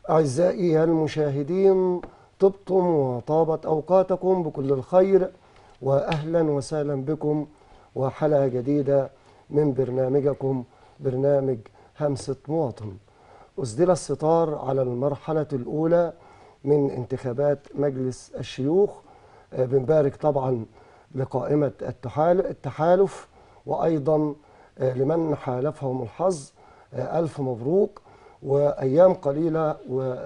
أعزائي المشاهدين طبتم وطابت أوقاتكم بكل الخير وأهلا وسهلا بكم وحلقة جديدة من برنامجكم برنامج همسة مواطن أسدل الستار على المرحلة الأولى من انتخابات مجلس الشيوخ آه، بنبارك طبعا لقائمة التحال- التحالف وأيضا آه، لمن حالفهم الحظ آه، ألف مبروك وأيام قليلة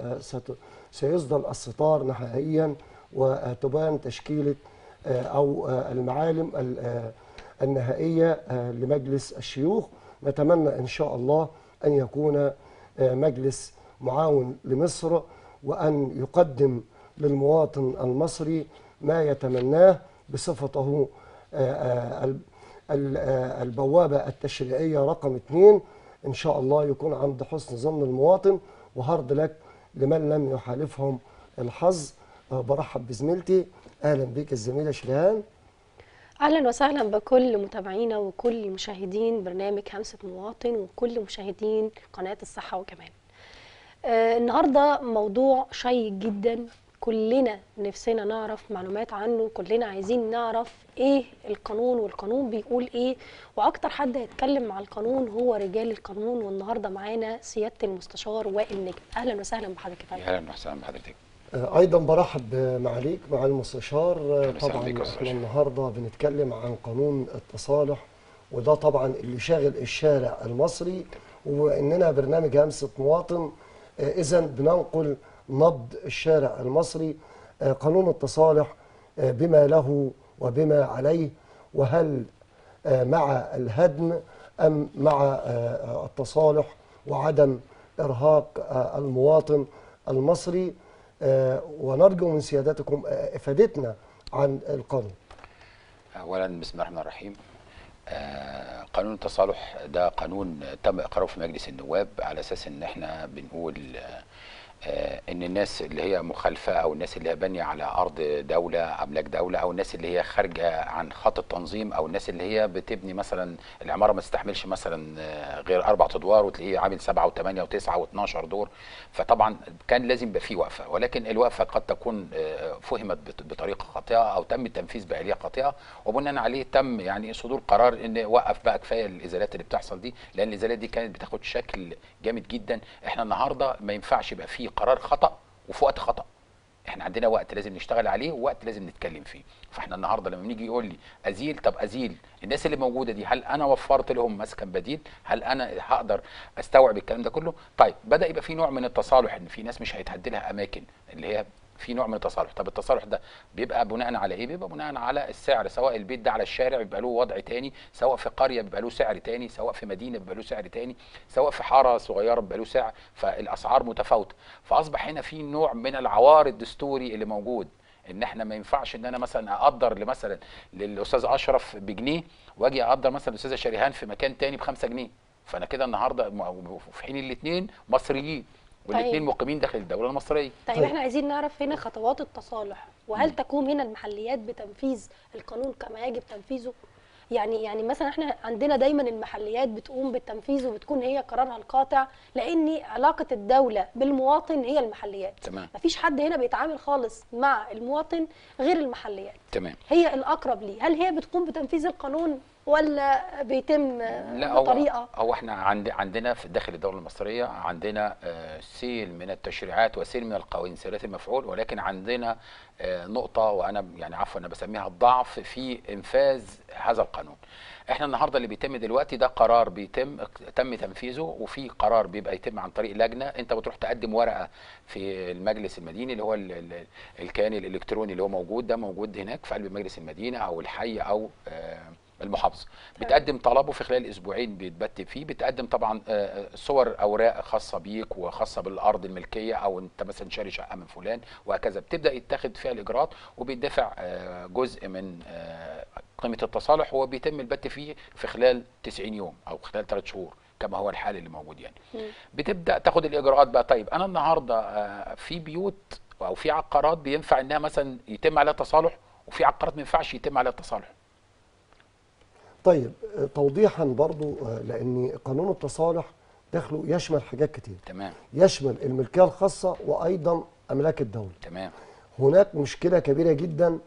وسيصدر الستار نهائيا وتبان تشكيلة آه، أو آه، المعالم ال- آه، النهائية آه، لمجلس الشيوخ نتمنى إن شاء الله أن يكون آه، مجلس معاون لمصر وأن يقدم للمواطن المصري ما يتمناه بصفته آه، آه، ال- ال- آه، البوابة التشريعية رقم اثنين إن شاء الله يكون عند حسن ظن المواطن وهارد لك لمن لم يحالفهم الحظ آه، برحب بزميلتي أهلا بك الزميلة شريهان اهلا وسهلا بكل متابعينا وكل مشاهدين برنامج همسة مواطن وكل مشاهدين قناة الصحة وكمان آه النهاردة موضوع شيق جدا كلنا نفسنا نعرف معلومات عنه كلنا عايزين نعرف ايه القانون والقانون بيقول ايه واكتر حد هيتكلم مع القانون هو رجال القانون والنهارده معانا سيادة المستشار وائل نجم اهلا وسهلا بحضرتك يا فندم اهلا وسهلا بحضرتك آه، ايضا برحب معاليك مع المستشار آه، أهلا وسهلا طبعا بك يا احنا أستاذ. النهارده بنتكلم عن قانون التصالح وده طبعا اللي شاغل الشارع المصري واننا برنامج همسه مواطن اذا بننقل نبض الشارع المصري آه، قانون التصالح آه، بما له وبما عليه وهل آه، مع الهدم ام مع آه، التصالح وعدم ارهاق آه، المواطن المصري آه، ونرجو من سيادتكم آه، افادتنا عن القانون اولا بسم الله الرحمن الرحيم آه، قانون التصالح ده قانون تم اقراره في مجلس النواب على اساس ان احنا بنقول آه، آه، ان الناس اللي هي مخالفه او الناس اللي هي بانيه على ارض دوله املاك دوله او الناس اللي هي خارجه عن خط التنظيم او الناس اللي هي بتبني مثلا العماره ما تستحملش مثلا آه، غير اربع ادوار وتلاقيه عامل سبعه وثمانيه وتسعه و12 دور فطبعا كان لازم يبقى فيه وقفه ولكن الوقفه قد تكون آه، فهمت بط- بطريقه خاطئه او تم التنفيذ باليه خاطئه وبناء عليه تم يعني صدور قرار ان وقف بقى كفايه الازالات اللي بتحصل دي لان الازالات دي كانت بتاخد شكل جامد جدا احنا النهارده ما ينفعش يبقى فيه قرار خطا وفي وقت خطا احنا عندنا وقت لازم نشتغل عليه ووقت لازم نتكلم فيه فاحنا النهارده لما بنيجي يقول لي ازيل طب ازيل الناس اللي موجوده دي هل انا وفرت لهم مسكن بديل هل انا هقدر استوعب الكلام ده كله طيب بدا يبقى في نوع من التصالح ان في ناس مش هيتهد لها اماكن اللي هي في نوع من التصالح طب التصالح ده بيبقى بناء على ايه بيبقى بناء على السعر سواء البيت ده على الشارع بيبقى له وضع تاني سواء في قريه بيبقى له سعر تاني سواء في مدينه بيبقى له سعر تاني سواء في حاره صغيره بيبقى له سعر فالاسعار متفاوته فاصبح هنا في نوع من العوار الدستوري اللي موجود ان احنا ما ينفعش ان انا مثلا اقدر مثلا للاستاذ اشرف بجنيه واجي اقدر مثلا الاستاذه شريهان في مكان تاني بخمسة جنيه فانا كده النهارده م- في حين الاثنين مصريين والاثنين طيب. مقيمين داخل الدوله المصريه طيب طيب. احنا عايزين نعرف هنا خطوات التصالح وهل تقوم هنا المحليات بتنفيذ القانون كما يجب تنفيذه يعني يعني مثلا احنا عندنا دايما المحليات بتقوم بالتنفيذ وبتكون هي قرارها القاطع لان علاقه الدوله بالمواطن هي المحليات تمام. مفيش حد هنا بيتعامل خالص مع المواطن غير المحليات تمام هي الاقرب ليه هل هي بتقوم بتنفيذ القانون ولا بيتم لا هو بطريقه هو احنا عند عندنا في داخل الدوله المصريه عندنا آه، سيل من التشريعات وسيل من القوانين سيرات المفعول ولكن عندنا آه، نقطه وانا يعني عفوا انا بسميها الضعف في انفاذ هذا القانون. احنا النهارده اللي بيتم دلوقتي ده قرار بيتم تم تنفيذه وفي قرار بيبقى يتم عن طريق لجنه انت بتروح تقدم ورقه في المجلس المديني اللي هو ال- ال- الكيان الالكتروني اللي هو موجود ده موجود هناك في قلب مجلس المدينه او الحي او آه، المحافظه بتقدم طلبه في خلال اسبوعين بيتبت فيه بتقدم طبعا آه، صور اوراق خاصه بيك وخاصه بالارض الملكيه او انت مثلا شاري شقه من فلان وهكذا بتبدا يتخذ فيها الاجراءات وبيدفع آه، جزء من آه، قيمه التصالح وبيتم البت فيه في خلال 90 يوم او خلال 3 شهور كما هو الحال اللي موجود يعني بتبدا تاخد الاجراءات بقى طيب انا النهارده آه، في بيوت او في عقارات بينفع انها مثلا يتم عليها تصالح وفي عقارات ما ينفعش يتم عليها التصالح طيب آه، توضيحا برضو آه، لان قانون التصالح دخله يشمل حاجات كتير تمام يشمل الملكيه الخاصه وايضا املاك الدوله تمام هناك مشكله كبيره جدا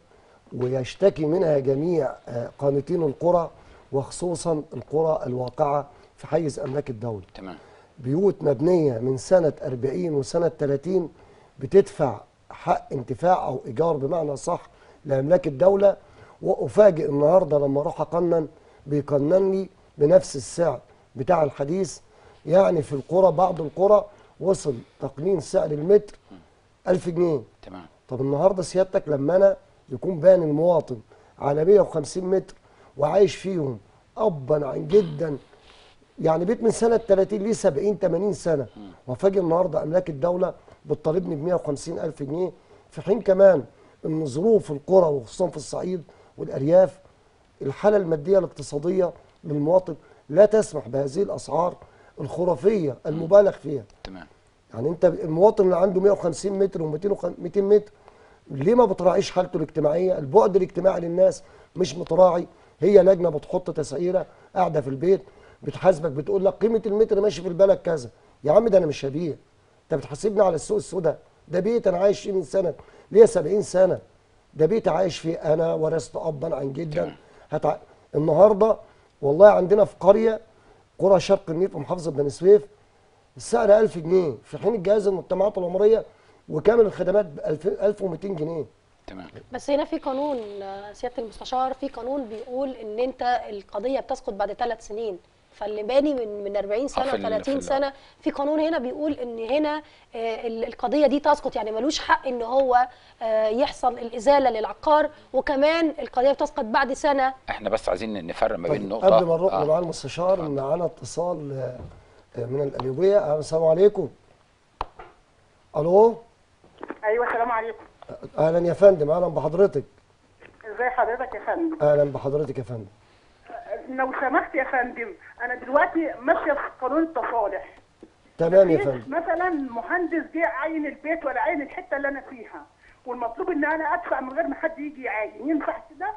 ويشتكي منها جميع آه، قانتين القرى وخصوصا القرى الواقعه في حيز املاك الدوله تمام بيوت مبنية من سنة 40 وسنة 30 بتدفع حق انتفاع أو إيجار بمعنى صح لأملاك الدولة وأفاجئ النهاردة لما أروح أقنن بيقنن لي بنفس السعر بتاع الحديث يعني في القرى بعض القرى وصل تقنين سعر المتر 1000 جنيه تمام طب النهارده سيادتك لما انا يكون بان المواطن على 150 متر وعايش فيهم ابا عن جدا يعني بيت من سنه 30 ليه 70 80 سنه وفاجئ النهارده املاك الدوله بتطالبني ب 150 الف جنيه في حين كمان ان ظروف القرى وخصوصا في الصعيد والارياف الحاله الماديه الاقتصاديه للمواطن لا تسمح بهذه الاسعار الخرافيه المبالغ فيها تمام يعني انت المواطن اللي عنده 150 متر و200 200 متر ليه ما بتراعيش حالته الاجتماعيه البعد الاجتماعي للناس مش متراعي هي لجنه بتحط تسعيره قاعده في البيت بتحاسبك بتقول لك قيمه المتر ماشي في البلد كذا يا عم ده انا مش هبيع انت بتحاسبني على السوق السوداء ده بيت انا عايش فيه من سنه ليا 70 سنه ده بيت عايش فيه انا ورثت ابا عن جدا هتع... النهارده والله عندنا في قريه قرى شرق النيل في محافظه بني سويف السعر 1000 جنيه في حين الجهاز المجتمعات العمريه وكامل الخدمات ب 1200 جنيه تمام بس هنا في قانون آه، سياده المستشار في قانون بيقول ان انت القضيه بتسقط بعد ثلاث سنين فاللي باني من من 40 سنه في ال- في و30 ال- سنه في قانون هنا بيقول ان هنا آه، ال- القضيه دي تسقط يعني ملوش حق ان هو آه، يحصل الازاله للعقار وكمان القضيه بتسقط بعد سنه احنا بس عايزين نفرق ما بين طيب نقطه قبل ما نروح آه. مع المستشار معانا اتصال آه، آه، من القليوبيه آه، السلام عليكم الو ايوه السلام عليكم اهلا يا فندم اهلا بحضرتك ازي حضرتك يا فندم اهلا بحضرتك يا فندم لو سمحت يا فندم انا دلوقتي ماشيه في قانون التصالح تمام يا في فندم مثلا مهندس جه عين البيت ولا عين الحته اللي انا فيها والمطلوب ان انا ادفع من غير ما حد يجي يعاين ينفع كده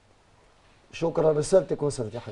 شكرا رسالتك وصلت يا حاج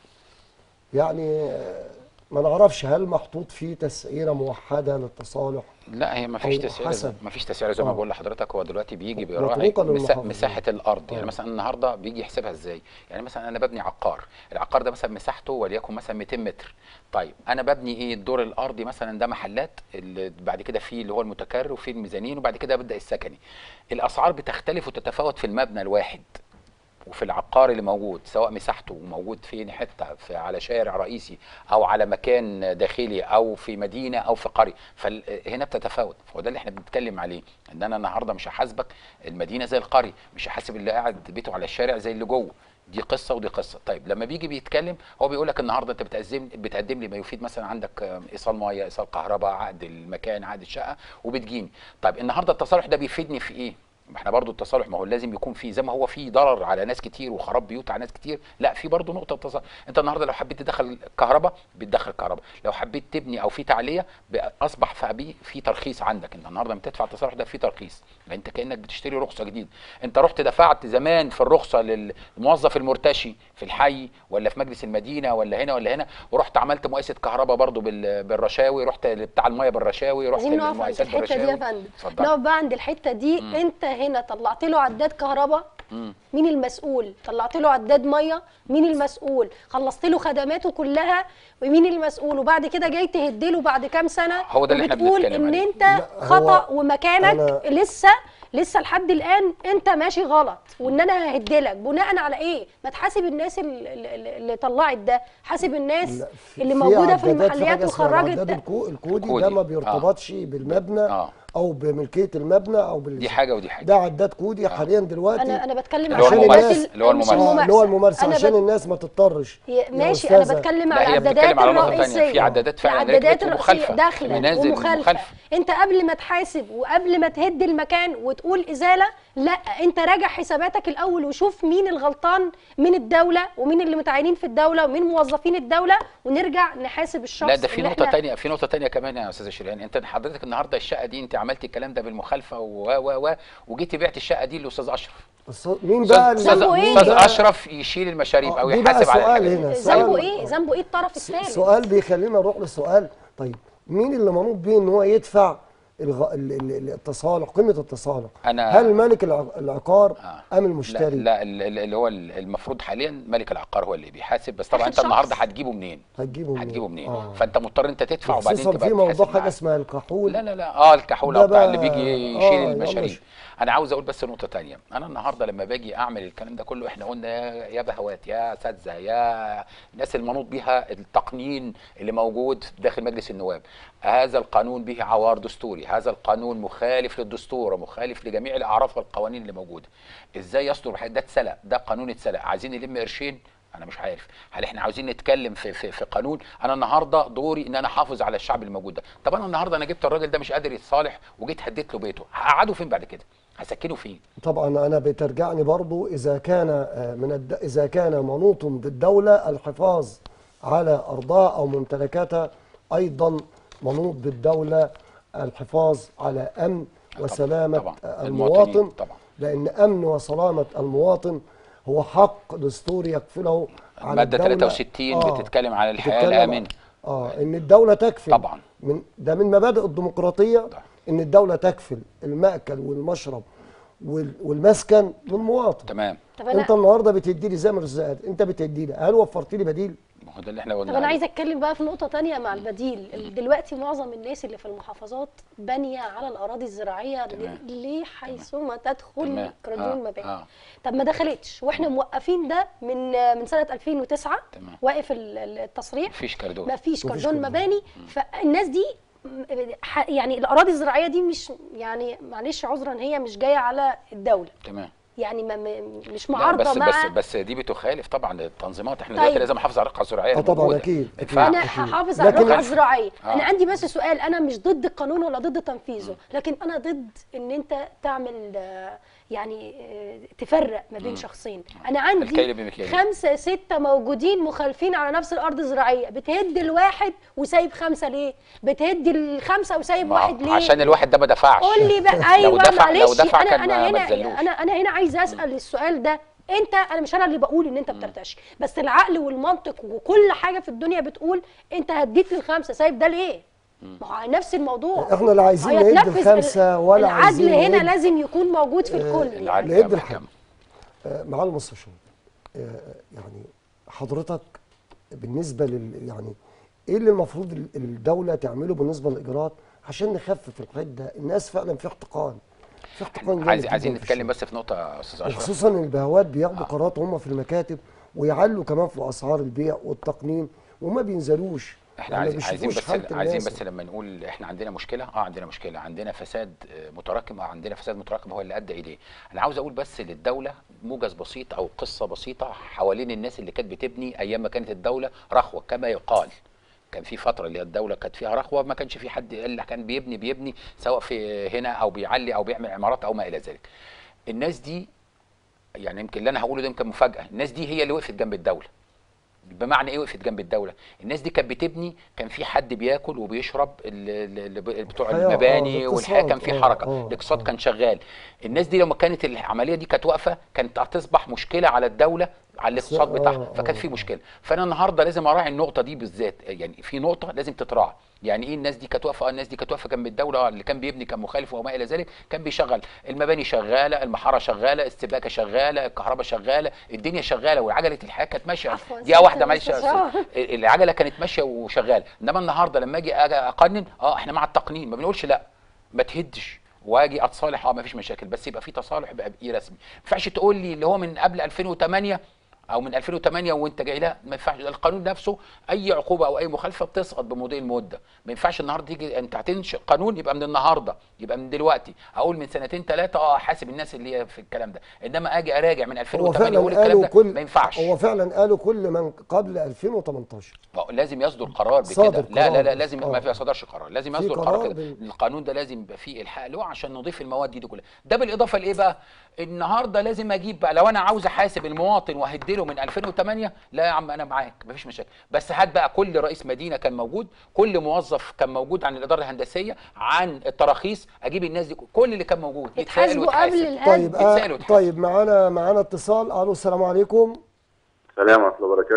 يعني آه، ما نعرفش هل محطوط فيه تسعيره موحده للتصالح لا هي ما فيش أو تسعيره حسب. ما فيش تسعيره زي ما آه. بقول لحضرتك هو دلوقتي بيجي بيراعي مطروقة مسا للمحافظة. مساحه الارض يعني آه. مثلا النهارده بيجي يحسبها ازاي يعني مثلا انا ببني عقار العقار ده مثلا مساحته وليكن مثلا 200 متر طيب انا ببني ايه الدور الارضي مثلا ده محلات اللي بعد كده فيه اللي هو المتكرر وفيه الميزانين وبعد كده ببدا السكني الاسعار بتختلف وتتفاوت في المبنى الواحد وفي العقار اللي موجود سواء مساحته موجود فين حته في على شارع رئيسي او على مكان داخلي او في مدينه او في قريه فهنا بتتفاوت فهو ده اللي احنا بنتكلم عليه ان انا النهارده مش هحاسبك المدينه زي القريه مش هحاسب اللي قاعد بيته على الشارع زي اللي جوه دي قصه ودي قصه طيب لما بيجي بيتكلم هو بيقول لك النهارده انت بتقدم بتقدم لي ما يفيد مثلا عندك آه، ايصال ميه ايصال كهرباء عقد المكان عقد الشقه وبتجيني طيب النهارده التصالح ده بيفيدني في ايه ما احنا برضو التصالح ما هو لازم يكون فيه زي ما هو فيه ضرر على ناس كتير وخراب بيوت على ناس كتير لا في برضو نقطه تصالح انت النهارده لو حبيت تدخل كهرباء بتدخل كهرباء لو حبيت تبني او في تعليه بقى اصبح في في ترخيص عندك انت النهارده لما تدفع التصالح ده في ترخيص يعني انت كانك بتشتري رخصه جديده انت رحت دفعت زمان في الرخصه للموظف المرتشي في الحي ولا في مجلس المدينه ولا هنا ولا هنا ورحت عملت مؤسسه كهرباء برضو بال- بالرشاوي رحت بتاع الميه بالرشاوي رحت عايزين نقف عند للمؤسسات الحته دي يا بالرشاوي فندم اتفضل. نقف بقى عند الحته دي انت هنا طلعت له عداد كهرباء مين المسؤول طلعت له عداد ميه مين المسؤول خلصت له خدماته كلها ومين المسؤول وبعد كده جاي تهدله بعد كام سنه هو ده اللي احنا وبتقول بنتكلم ان عليه. انت لا، هو خطا ومكانك أنا- لسه لسه لحد الان انت ماشي غلط وان انا ههدلك بناء على ايه ما تحاسب الناس ال- ال- ال- اللي طلعت ده حاسب الناس لا، في- اللي في موجوده في عدادات، المحلات حاجة اسمها وخرجت العداد ده. الكو- الكودي الكودي. ده ما آه. بيرتبطش بالمبنى آه. او بملكيه المبنى او بال دي حاجه ودي حاجه ده عداد كودي حاليا دلوقتي انا انا بتكلم اللي هو عن الممارسة، العدادات ال- اللي هو مش الممارسة. آه، اللي هو الممارسه أنا عشان بت- الناس ما تضطرش يا- يا ماشي انا أستاذة. بتكلم لا، على هي العدادات بتتكلم على نقطة تانية. الرئيسيه في عدادات فعلا العدادات ركبت الرئيسيه مخالفة. داخله منازل ومخالفه مخالفة. انت قبل ما تحاسب وقبل ما تهد المكان وتقول ازاله لا انت راجع حساباتك الاول وشوف مين الغلطان من الدوله ومين اللي متعينين في الدوله ومين موظفين الدوله ونرجع نحاسب الشخص لا ده في اللي نقطة احنا- تانية في نقطة تانية كمان يا استاذة شيرين انت حضرتك النهارده الشقة دي انت عملتي الكلام ده بالمخالفة و و و وجيتي بعت الشقة دي للاستاذ اشرف بس مين بقى استاذ ذنبه مين إيه؟ استاذ بقى- اشرف يشيل المشاريب آه، او دي بقى يحاسب على سؤال الحاجات هنا. دي. سؤال- ذنبه ايه ذنبه ايه الطرف الثالث سؤال بيخلينا نروح لسؤال طيب مين اللي منوط بيه ان هو يدفع الغ... ال- ال- ال- التصالح قيمه التصالح أنا- هل مالك الع- العقار آه. ام المشتري لا, لا ال- ال- اللي هو ال- المفروض حاليا ملك العقار هو اللي بيحاسب بس طبعا آخر انت النهارده شخص. هتجيبه منين؟ هتجيبه منين هتجيبه منين؟ آه. فانت مضطر انت تدفع وبعدين خصوصا تبقى في موضوع تحاسب حاجه معاه. اسمها الكحول لا لا لا اه الكحوله ده بتاع اللي بقى- بيجي آه، يشيل يلا المشاريع ش- انا عاوز اقول بس نقطه تانية انا النهارده لما باجي اعمل الكلام ده كله احنا قلنا يا يا بهوات يا اساتذه يا الناس المنوط بها التقنين اللي موجود داخل مجلس النواب هذا القانون به عوار دستوري هذا القانون مخالف للدستور ومخالف لجميع الاعراف والقوانين اللي موجوده ازاي يصدر بحاجة؟ ده اتسلق ده قانون اتسلق عايزين نلم قرشين انا مش عارف هل احنا عاوزين نتكلم في في, في قانون انا النهارده دوري ان انا احافظ على الشعب اللي موجود ده طب انا النهارده انا جبت الراجل ده مش قادر يتصالح وجيت هديت له بيته هقعده فين بعد كده هسكنه فين طبعا انا بترجعني برضو اذا كان آه، من الد... اذا كان منوط بالدوله الحفاظ على ارضها او ممتلكاتها ايضا منوط بالدوله الحفاظ على امن وسلامه طبعاً. آه، المواطنين المواطن طبعاً. لان امن وسلامه المواطن هو حق دستوري يكفله على الماده الدولة 63 بتتكلم على الحياه بتتكلم الامنه اه ان الدوله تكفل طبعاً. من ده من مبادئ الديمقراطيه طبعاً. ان الدوله تكفل المأكل والمشرب وال- والمسكن للمواطن تمام طب انت انا النهارده بتدي لي زي ما الرزاق قال، انت بتدي لي هل وفرت لي بديل ما هو ده اللي احنا قلنا طب انا عليه. عايزه اتكلم بقى في نقطه تانية مع البديل دلوقتي معظم الناس اللي في المحافظات بانيه على الاراضي الزراعيه تمام. ليه حيثما تدخل تمام. قانون آه، مباني آه. طب ما دخلتش واحنا موقفين ده من من سنه 2009 تمام. واقف ال- ال- التصريح مفيش كاردون ما فيش مفيش كاردون كاردون. مباني فالناس دي م- ح- يعني الاراضي الزراعيه دي مش يعني معلش عذرا هي مش جايه على الدوله تمام يعني ما م- مش لا معارضه بس مع بس بس دي بتخالف طبعا التنظيمات احنا طيب. دلوقتي لازم نحافظ على الرقعه الزراعيه اه طبعا الموجودة. اكيد ما اكيد ينفعش. انا أكيد. هحافظ على لكن- الرقعه الزراعيه آه. انا عندي بس سؤال انا مش ضد القانون ولا ضد تنفيذه لكن انا ضد ان انت تعمل آه، يعني آه، تفرق ما بين شخصين انا عندي الكيل بمكيال. خمسه سته موجودين مخالفين على نفس الارض الزراعيه بتهد الواحد وسايب خمسه ليه بتهد الخمسه وسايب ما- واحد ليه عشان الواحد ده ما دفعش قول لي بقى ايوه دفع- لو معلش دفع انا كان انا ما- ما هنا تذلوش. انا انا هنا عايزه اسال السؤال ده انت انا مش انا اللي بقول ان انت بترتشي بس العقل والمنطق وكل حاجه في الدنيا بتقول انت هديت للخمسه سايب ده ليه ما هو نفس الموضوع احنا لا عايزين هو نهد يتنفذ الخمسة ال- ولا العدل عايزين هنا نهد- لازم يكون موجود في الكل يعني. العدل لقيت يا الحق. محكمة. آه، معالي المستشار آه، يعني حضرتك بالنسبه لل يعني ايه اللي المفروض ال- الدوله تعمله بالنسبه للاجراءات عشان نخفف الحده الناس فعلا في احتقان في احتقان جامد عايز جداً عايزين في نتكلم الشغل. بس في نقطه يا استاذ اشرف وخصوصا ان البهوات بياخدوا قرارات هم في المكاتب ويعلوا كمان في اسعار البيع والتقنين وما بينزلوش احنا يعني عايزين ما عايزين بيشوفوش بس حالة عايزين الناس. بس لما نقول احنا عندنا مشكله اه عندنا مشكله عندنا فساد آه، متراكم اه عندنا فساد متراكم هو اللي ادى اليه انا عاوز اقول بس للدوله موجز بسيط او قصه بسيطه حوالين الناس اللي كانت بتبني ايام ما كانت الدوله رخوه كما يقال كان في فتره اللي هي الدوله كانت فيها رخوه ما كانش في حد الا كان بيبني بيبني سواء في هنا او بيعلي او بيعمل عمارات او ما الى ذلك الناس دي يعني يمكن اللي انا هقوله ده يمكن مفاجاه الناس دي هي اللي وقفت جنب الدوله بمعنى ايه وقفت جنب الدوله الناس دي كانت بتبني كان في حد بياكل وبيشرب ال- ال- ال- بتوع الحياة، آه، المباني الاقتصاد، والحياه كان في آه، حركه آه، الاقتصاد آه. كان شغال الناس دي لما كانت العمليه دي كانت واقفه كانت هتصبح مشكله على الدوله على الاقتصاد آه، بتاعها فكان آه، في آه. مشكله فانا النهارده لازم اراعي النقطه دي بالذات يعني في نقطه لازم تتراعى يعني ايه الناس دي كانت واقفه آه، الناس دي كانت واقفه جنب الدوله آه، اللي كان بيبني كان مخالف وما الى ذلك كان بيشغل المباني شغاله المحاره شغاله السباكه شغاله الكهرباء شغاله الدنيا شغاله وعجله الحياه كانت ماشيه عفواً، دقيقه واحده ست ماشيه مستشار. العجله كانت ماشيه وشغاله انما النهارده لما اجي أجي اقنن اه احنا مع التقنين ما بنقولش لا ما تهدش واجي اتصالح اه ما فيش مشاكل بس يبقى في تصالح يبقى بايه رسمي ما ينفعش تقول لي اللي هو من قبل 2008 او من 2008 وانت جاي لا ما ينفعش القانون نفسه اي عقوبه او اي مخالفه بتسقط بمضي المده ما ينفعش النهارده تيجي انت هتنشئ قانون يبقى من النهارده يبقى من دلوقتي اقول من سنتين ثلاثه اه حاسب الناس اللي هي في الكلام ده انما اجي اراجع من هو 2008 واقول فعلا الكلام قالوا ده كل ما ينفعش هو فعلا قالوا كل من قبل 2018 ما هو لازم يصدر قرار بكده صادر لا لا لا قرار. لازم آه. ما في يصدرش قرار لازم في يصدر قرار قرار كده بال- القانون ده لازم يبقى فيه الحاق له عشان نضيف المواد دي, دي كلها ده بالاضافه لايه بقى النهارده لازم اجيب بقى لو انا عاوز احاسب المواطن واهدله من 2008 لا يا عم انا معاك مفيش مشاكل بس هات بقى كل رئيس مدينه كان موجود كل موظف كان موجود عن الاداره الهندسيه عن التراخيص اجيب الناس دي كل اللي كان موجود يتسال يتحاسبوا قبل ويتحاسب الهد طيب يتسألوا آه ويتحاسبوا. طيب معانا معانا اتصال الو السلام عليكم السلام ورحمة الله وبركاته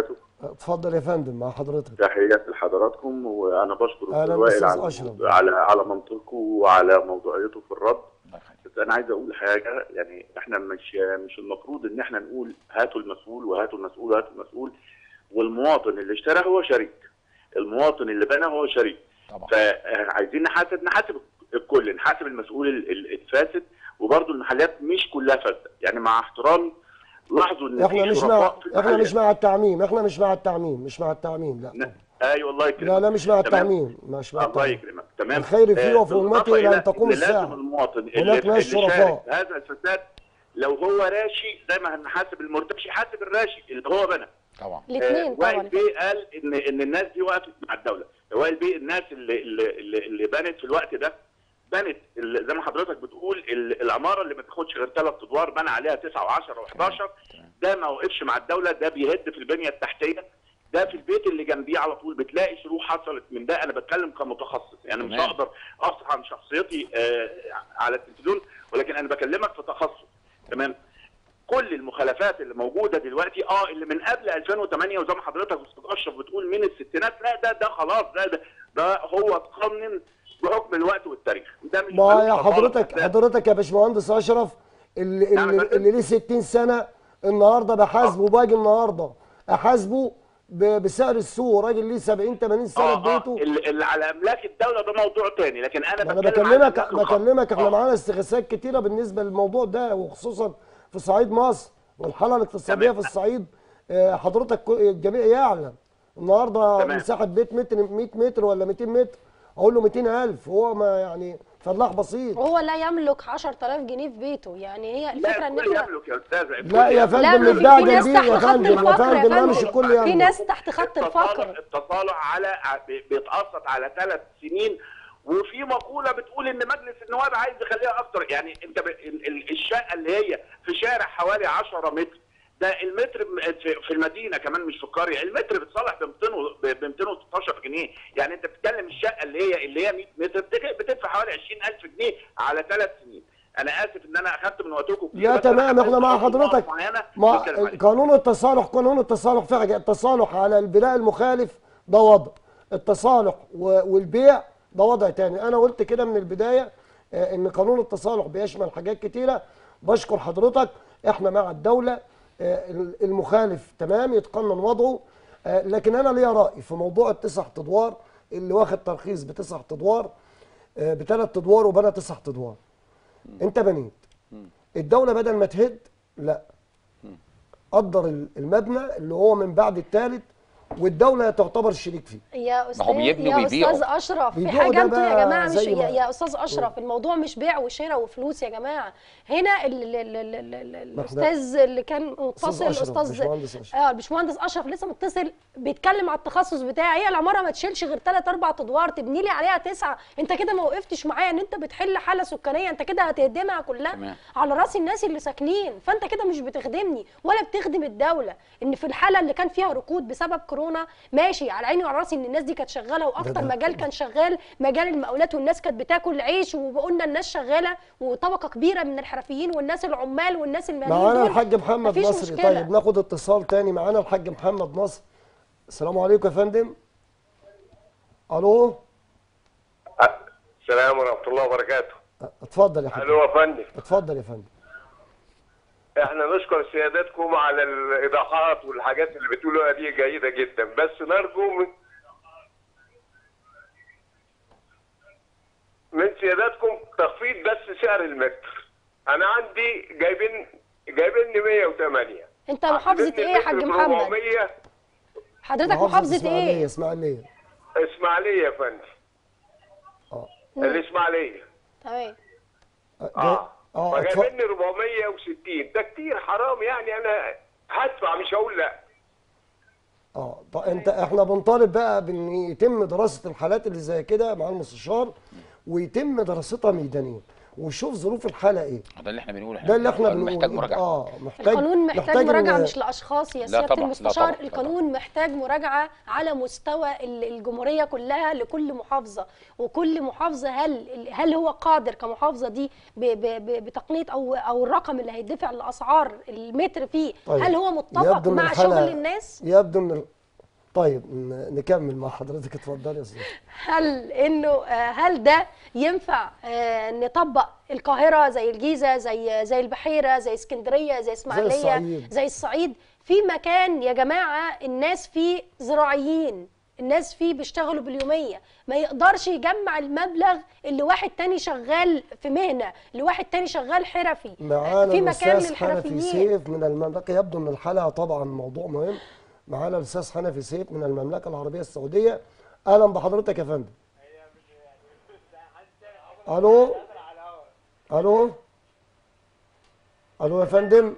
اتفضل يا فندم مع حضرتك تحياتي لحضراتكم وانا بشكر أهلاً استاذ وائل أستاذ على أشرف. على على منطقه وعلى موضوعيته في الرد الله يخليك. بس انا عايز اقول حاجه يعني احنا مش مش المفروض ان احنا نقول هاتوا المسؤول وهاتوا المسؤول وهاتوا المسؤول والمواطن اللي اشترى هو شريك المواطن اللي بنى هو شريك طبعا فعايزين نحاسب نحاسب الكل نحاسب المسؤول ال- ال- الفاسد وبرضه المحلات مش كلها فاسده يعني مع احترامي لاحظوا ان احنا في مش مع شرفاء في احنا المحلات. مش مع التعميم احنا مش مع التعميم مش مع التعميم لا ن- ايوه الله يكرمك لا لا مش مع تمام؟ التعميم مش مع الله التعميم يكرمك تمام الخير فيه آه، وفي أمته بالإضافة إلى أن إلى تقوم إن لازم الساعة. المواطن اللي, هناك ناس اللي شرفاء. شارك هذا الفساد لو هو راشي زي ما هنحاسب المرتشي حاسب الراشي اللي هو بنى طبعا الاثنين آه، طبعا وائل بيه قال ان ان الناس دي وقفت مع الدوله وائل بيه الناس اللي اللي اللي, اللي بنت في الوقت ده بنت ال- زي ما حضرتك بتقول ال- العماره اللي ما تاخدش غير ثلاث ادوار بنى عليها 9 و10 و11 ده ما وقفش مع الدوله ده بيهد في البنيه التحتيه ده في البيت اللي جنبيه على طول بتلاقي شروط حصلت من ده انا بتكلم كمتخصص يعني مش تمام. هقدر افصح عن شخصيتي آه على التلفزيون ولكن انا بكلمك في تخصص تمام كل المخالفات اللي موجوده دلوقتي اه اللي من قبل 2008 وزي ما حضرتك استاذ اشرف بتقول من الستينات لا ده ده خلاص ده ده, ده هو اتقنن بحكم الوقت والتاريخ ده مش ما ملوش يا أصالة حضرتك أساساً. حضرتك يا باشمهندس اشرف اللي نعم يا اللي, فندم. اللي ليه 60 سنه النهارده بحاسبه باجي النهارده احاسبه ب- بسعر السوق راجل ليه 70 80 سنه اه في اه بيته اللي اللي على املاك الدوله ده موضوع تاني لكن انا ما انا بتكلم بكلمك على الناس الخاصة. بكلمك احنا آه. معانا استغاثات كتيره بالنسبه للموضوع ده وخصوصا في صعيد مصر والحاله الاقتصاديه تمام. في الصعيد آه، حضرتك كل- الجميع يعلم النهارده تمام. مساحه بيت متر 100 متر ولا 200 متر اقول له 200000 هو ما يعني فلاح بسيط وهو لا يملك 10000 جنيه في بيته يعني هي لا الفكره ان الكل احنا يملك يا استاذ لا يا فندم لا مش في ده في ناس جنبيه تحت يا خط فندم يا الفقر فندم لا يا مش فندم الكل في يملك ناس تحت خط التصالح الفقر التصالح على بي- بيتقسط على ثلاث سنين وفي مقوله بتقول ان مجلس النواب عايز يخليها اكتر يعني انت ب... ال- ال- الشقه اللي هي في شارع حوالي 10 متر ده المتر م- في- في المدينه كمان مش في القريه المتر بيتصالح ب 200 و- ب 216 جنيه يعني انت بتتكلم الشقه اللي هي اللي هي 100 متر بتك- بتدفع حوالي 20000 جنيه على ثلاث سنين انا اسف ان انا اخدت من وقتكم كتير لا بس أنا تمام احنا حبيت مع أوصل نقط حضرتك معينة مع نتكلم عليها. قانون التصالح قانون التصالح في حاجه التصالح على البناء المخالف ده وضع التصالح و- والبيع ده وضع تاني انا قلت كده من البدايه آه، ان قانون التصالح بيشمل حاجات كتيره بشكر حضرتك احنا مع الدوله آه، المخالف تمام يتقنن وضعه آه، لكن انا ليا راي في موضوع التسع ادوار اللي واخد ترخيص بتسع ادوار آه، بثلاث ادوار وبنى تسع ادوار انت بنيت الدوله بدل ما تهد لا قدر ال- المبنى اللي هو من بعد الثالث والدوله تعتبر شريك فيه يا استاذ بيبنوا يا وبيبيعوا. استاذ اشرف في بيبيعوا حاجه ده انتوا يا بقى جماعه مش زي ما- يا, يا استاذ اشرف الموضوع مش بيع وشراء وفلوس يا جماعه هنا ال ال ال ال ال ال ما احنا- الاستاذ اللي كان متصل أشرف، الاستاذ باشمهندس أشرف. اه الباشمهندس اشرف لسه متصل بيتكلم على التخصص بتاعي هي العماره ما تشيلش غير ثلاث اربع ادوار تبني لي عليها تسعه انت كده ما وقفتش معايا ان انت بتحل حاله سكانيه انت كده هتهدمها كلها تمام. على راس الناس اللي ساكنين فانت كده مش بتخدمني ولا بتخدم الدوله ان في الحاله اللي كان فيها ركود بسبب كورونا ماشي على عيني وعلى راسي ان الناس دي كانت شغاله واكتر ده- مجال كان شغال مجال المقاولات والناس كانت بتاكل عيش وقلنا الناس شغاله وطبقه كبيره من الحرفيين والناس العمال والناس الماليين معانا دول الحاج محمد مفيش نصري مشكلة. طيب ناخد اتصال تاني معانا الحاج محمد نصر السلام عليكم يا فندم الو السلام ورحمة الله وبركاته. اتفضل يا حاج ألو يا فندم، اتفضل يا فندم إحنا نشكر سيادتكم على الإيضاحات والحاجات اللي بتقولوها دي جيدة جدا، بس نرجو من من سيادتكم تخفيض بس سعر المتر. أنا عندي جايبين جايبين لي 108 انت محافظه ايه يا حاج المتر ب محمد 400 حضرتك محافظه اسماعيليه ايه اسماعيليه إسماعيلية يا فندم. اه الإسماعيلية. تمام جاي- اه اه اتفضل. فجايبين لي 460 ده كتير حرام يعني انا هدفع مش هقول لا اه طب انت احنا بنطالب بقى بان يتم دراسه الحالات اللي زي كده مع المستشار ويتم دراستها ميدانيا ويشوف ظروف الحاله ايه ده اللي احنا بنقوله ده اللي احنا القانون بنقوله محتاج مراجعه اه محتاج القانون محتاج, مراجعه إن- مش لاشخاص يا لا سياده طبعاً، لا المستشار طبعاً، لا القانون محتاج مراجعه على مستوى ال- الجمهوريه كلها لكل محافظه وكل محافظه هل هل هو قادر كمحافظه دي ب- ب- ب- بتقنيه او او الرقم اللي هيدفع الاسعار المتر فيه طيب. هل هو متفق يبدو إن مع الحالة- شغل الناس يبدو ان ال- طيب ن- نكمل مع حضرتك اتفضلي يا استاذ هل انه آه، هل ده ينفع آه، نطبق القاهره زي الجيزه زي زي البحيره زي اسكندريه زي اسماعيليه الصعيد. زي الصعيد في مكان يا جماعه الناس فيه زراعيين الناس فيه بيشتغلوا باليوميه ما يقدرش يجمع المبلغ اللي واحد تاني شغال في مهنه اللي واحد تاني شغال حرفي معانا في مكان الاستاذ حنفي للحرفيين سيف من المملكه يبدو ان الحلقه طبعا موضوع مهم معانا الاستاذ حنفي سيف من المملكه العربيه السعوديه اهلا بحضرتك يا فندم الو الو الو يا فندم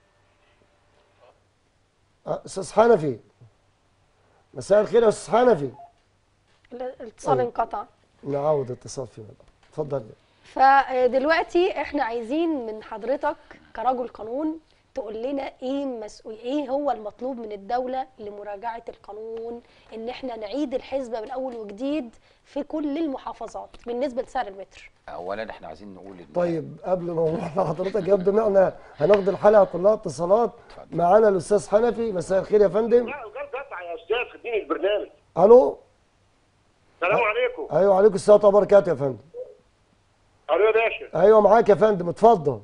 أه، استاذ حنفي مساء الخير يا استاذ حنفي الاتصال طيب. انقطع نعود اتصال فيما بعد اتفضل فدلوقتي احنا عايزين من حضرتك كرجل قانون تقول لنا ايه مسؤول ايه هو المطلوب من الدوله لمراجعه القانون ان احنا نعيد الحسبه من اول وجديد في كل المحافظات بالنسبه لسعر المتر اولا احنا عايزين نقول إن طيب قبل ما نروح لحضرتك يبدو ان احنا هناخد الحلقه كلها اتصالات اتفضل. معانا الاستاذ حنفي مساء الخير يا فندم لا وقال قطع يا استاذ خديني البرنامج الو السلام عليكم ايوه عليكم السلام ورحمه الله وبركاته يا فندم الو يا باشا ايوه معاك يا فندم اتفضل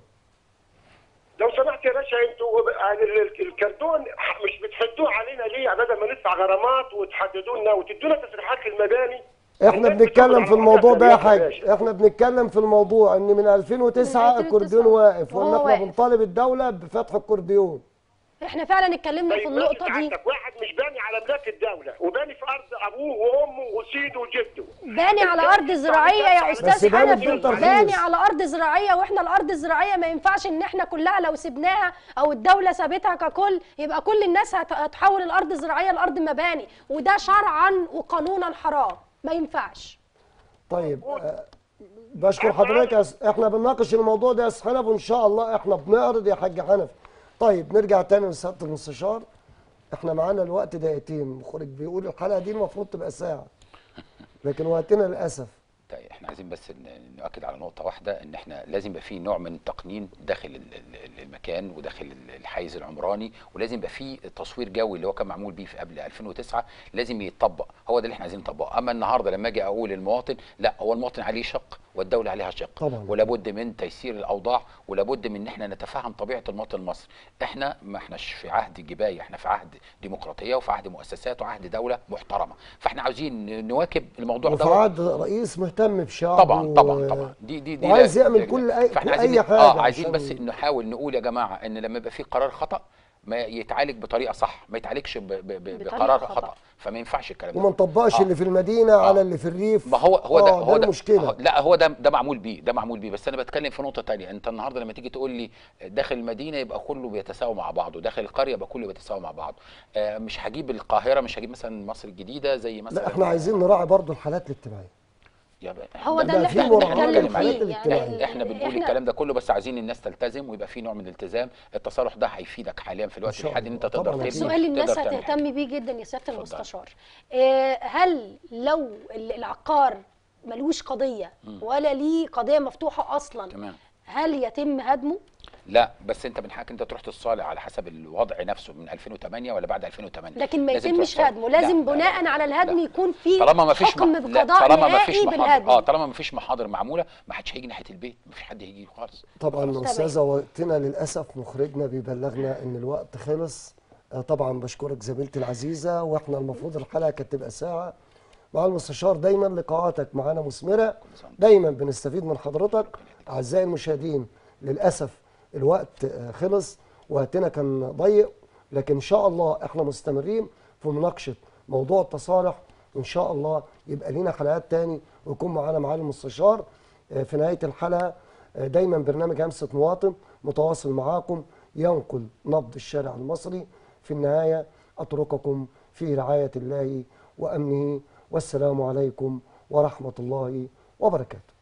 لو سمحت يا باشا انتوا يعني ال- ال- الكرتون مش بتحدوه علينا ليه يعني بدل ما ندفع غرامات وتحددوا لنا وتدونا تصريحات للمباني احنا الناس بنتكلم بتاخد في على الموضوع ده يا بعضها حاج باشا. احنا بنتكلم في الموضوع ان من 2009 من 2009 الكورديون واقف وان وهو احنا واقف. بنطالب الدوله بفتح الكورديون احنا فعلا اتكلمنا في طيب النقطه ماشي دي سعادتك، واحد مش باني على ملاك الدوله وباني في ارض ابوه وامه وسيده وجده باني على ارض زراعيه يا بس استاذ باني حنفي بدون ترخيص. باني على ارض زراعيه واحنا الارض الزراعيه ما ينفعش ان احنا كلها لو سبناها او الدوله سابتها ككل يبقى كل الناس هت- هتحول الارض الزراعيه لارض مباني وده شرعا وقانونا حرام ما ينفعش طيب آه، بشكر حضرتك يا س- احنا بنناقش الموضوع ده يا استاذ حنفي وان شاء الله احنا بنعرض يا حاج حنفي طيب نرجع تاني لسياده المستشار احنا معانا الوقت دقيقتين المخرج بيقول الحلقه دي المفروض تبقى ساعه لكن وقتنا للاسف طيب احنا عايزين بس ن- نؤكد على نقطة واحدة ان احنا لازم يبقى في نوع من التقنين داخل ال- ال- المكان وداخل ال- الحيز العمراني ولازم يبقى في تصوير جوي اللي هو كان معمول بيه في قبل 2009 لازم يتطبق هو ده اللي احنا عايزين نطبقه اما النهارده لما اجي اقول للمواطن لا هو المواطن عليه شق والدولة عليها شق طبعاً. ولابد من تيسير الاوضاع ولابد من ان احنا نتفهم طبيعة المواطن المصري احنا ما احناش في عهد جباية احنا في عهد ديمقراطية وفي عهد مؤسسات وعهد دولة محترمة فاحنا عاوزين نواكب الموضوع وفي ده عهد رئيس مهتم بشعبه طبعا طبعا طبعا دي دي دي وعايز لا- يعمل لا- كل لا. أي- فاحنا كل عايزين أي حاجة اه عايزين عشان- بس نحاول نقول يا جماعه ان لما يبقى في قرار خطا ما يتعالج بطريقه صح ما يتعالجش ب- ب- ب- بطريقة بقرار خطأ. خطا فما ينفعش الكلام وما ده نطبقش آه. اللي في المدينه على اللي في الريف ما هو هو ده آه، هو ده المشكله هو- لا هو ده ده معمول بيه ده معمول بيه بس انا بتكلم في نقطه تانية انت النهارده لما تيجي تقول لي داخل المدينه يبقى كله بيتساوى مع بعضه داخل القريه يبقى كله بيتساوى مع بعضه آه مش هجيب القاهره مش هجيب مثلا مصر الجديده زي مثلا لا احنا عايزين نراعي برضو الحالات الاجتماعيه يا بقى- هو ده ده اللي في احنا مراعاة بنتكلم للحالات فيه الاجتماعية. يعني احنا بنقول إحنا- الكلام ده كله بس عايزين الناس تلتزم ويبقى في نوع من الالتزام التصالح ده هيفيدك حاليا في الوقت إن شاء الحالي ان انت الله. تقدر طبعاً تبني أكيد. سؤال الناس تقدر تعمل حاجة. هتهتم بيه جدا يا سياده اتفضل. المستشار آه، هل لو ال- العقار ملوش قضيه ولا ليه قضيه مفتوحه اصلا تمام هل يتم هدمه لا بس انت من حقك انت تروح تصالح على حسب الوضع نفسه من 2008 ولا بعد 2008 لكن ما لازم يتمش تروح تصالح. هدمه لازم لا، لا، بناء لا، على لا. الهدم يكون في طالما ما فيش حكم لا، بقضاء طالما ما فيش نهائي محاضر بالهدم اه طالما ما فيش محاضر معموله ما حدش هيجي ناحيه البيت ما فيش حد هيجي خالص طبعا تمام. استاذه وقتنا للاسف مخرجنا بيبلغنا ان الوقت خلص آه، طبعا بشكرك زميلتي العزيزه واحنا المفروض الحلقه كانت تبقى ساعه مع المستشار دايما لقاءاتك معانا مثمره دايما بنستفيد من حضرتك اعزائي المشاهدين للاسف الوقت آه، خلص وقتنا كان ضيق لكن ان شاء الله احنا مستمرين في مناقشه موضوع التصالح وان شاء الله يبقى لينا حلقات تاني ويكون معانا معالي المستشار آه، في نهايه الحلقه آه، دايما برنامج همسه مواطن متواصل معاكم ينقل نبض الشارع المصري في النهايه اترككم في رعايه الله وامنه والسلام عليكم ورحمه الله وبركاته